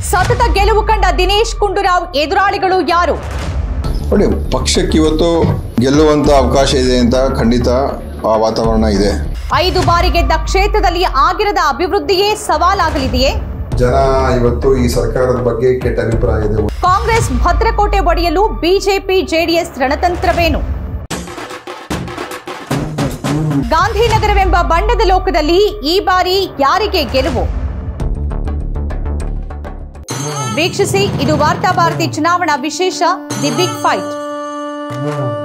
ಸತತ ಗೆಲುವು ಕಂಡ ದಿನೇಶ್ ಗುಂಡೂರಾವ್ ಎದುರಾಳಿಗಳು ಯಾರು ನೋಡಿ ಪಕ್ಷಕ್ಕೆ ಇವತ್ತು ಗೆಲ್ಲುವಂಥ ಅವಕಾಶ ಇದೆ ಅಂತ ಖಂಡಿತ ಆ ವಾತಾವರಣ ಇದೆ ಐದು ಬಾರಿ ಗೆದ್ದ ಕ್ಷೇತ್ರದಲ್ಲಿ ಆಗಿರದ ಅಭಿವೃದ್ಧಿಯೇ ಸವಾಲಾಗಲಿದೆಯೇ ಜನ ಇವತ್ತು ಈ ಸರ್ಕಾರದ ಬಗ್ಗೆ ಕೆಟ್ಟ ಅಭಿಪ್ರಾಯ ಇದೆ ಕಾಂಗ್ರೆಸ್ ಭದ್ರಕೋಟೆ ಒಡೆಯಲು ಬಿಜೆಪಿ ಜೆಡಿಎಸ್ ರಣತಂತ್ರವೇನು ಗಾಂಧಿನಗರವೆಂಬ ಬಣ್ಣದ ಲೋಕದಲ್ಲಿ ಈ ಬಾರಿ ಯಾರಿಗೆ ಗೆಲುವು ವೀಕ್ಷಿಸಿ ಇದು ವಾರ್ತಾ ಭಾರತಿ ಚುನಾವಣಾ ವಿಶೇಷ ದಿ ಬಿಗ್ ಫೈಟ್